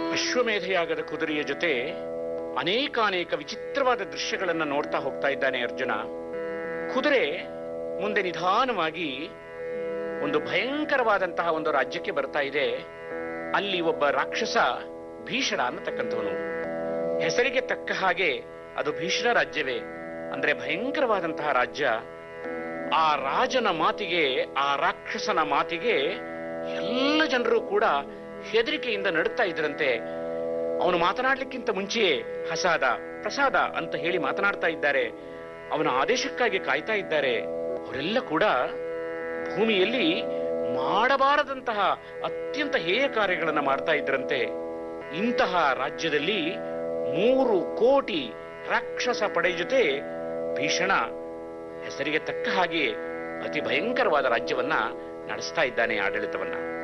ಅಶ್ವಮೇಧಯಾಗದ ಕುದುರೆಯ ಜೊತೆ ಅನೇಕಾನೇಕ ವಿಚಿತ್ರವಾದ ದೃಶ್ಯಗಳನ್ನು ನೋಡ್ತಾ ಹೋಗ್ತಾ ಇದ್ದಾನೆ ಅರ್ಜುನ ಕುದುರೆ ಮುಂದೆ ನಿಧಾನವಾಗಿ ಒಂದು ಭಯಂಕರವಾದಂತಹ ಒಂದು ರಾಜ್ಯಕ್ಕೆ ಬರ್ತಾ ಇದೆ ಅಲ್ಲಿ ಒಬ್ಬ ರಾಕ್ಷಸ ಭೀಷಣ ಅನ್ನತಕ್ಕಂಥವನು ಹೆಸರಿಗೆ ತಕ್ಕ ಹಾಗೆ ಅದು ಭೀಷಣ ರಾಜ್ಯವೇ ಅಂದ್ರೆ ಭಯಂಕರವಾದಂತಹ ರಾಜ್ಯ ಆ ರಾಜನ ಮಾತಿಗೆ ಆ ರಾಕ್ಷಸನ ಮಾತಿಗೆ ಎಲ್ಲ ಜನರು ಕೂಡ ಹೆದರಿಕೆಯಿಂದ ನಡುತ್ತಾ ಇದ್ರಂತೆ ಅವನು ಮಾತನಾಡ್ಲಿಕ್ಕಿಂತ ಮುಂಚೆಯೇ ಹಸಾದ ಪ್ರಸಾದ ಅಂತ ಹೇಳಿ ಮಾತನಾಡ್ತಾ ಇದ್ದಾರೆ ಅವನ ಆದೇಶಕ್ಕಾಗಿ ಕಾಯ್ತಾ ಇದ್ದಾರೆ ಅವರೆಲ್ಲ ಕೂಡ ಭೂಮಿಯಲ್ಲಿ ಮಾಡಬಾರದಂತಹ ಅತ್ಯಂತ ಹೇಯ ಕಾರ್ಯಗಳನ್ನು ಮಾಡ್ತಾ ಇದ್ರಂತೆ ಇಂತಹ ರಾಜ್ಯದಲ್ಲಿ ಮೂರು ಕೋಟಿ ರಾಕ್ಷಸ ಪಡೆ ಜೊತೆ ಭೀಷಣ ಹೆಸರಿಗೆ ತಕ್ಕ ಹಾಗೆ ಅತಿ ಭಯಂಕರವಾದ ರಾಜ್ಯವನ್ನ ನಡೆಸ್ತಾ ಇದ್ದಾನೆ ಆಡಳಿತವನ್ನ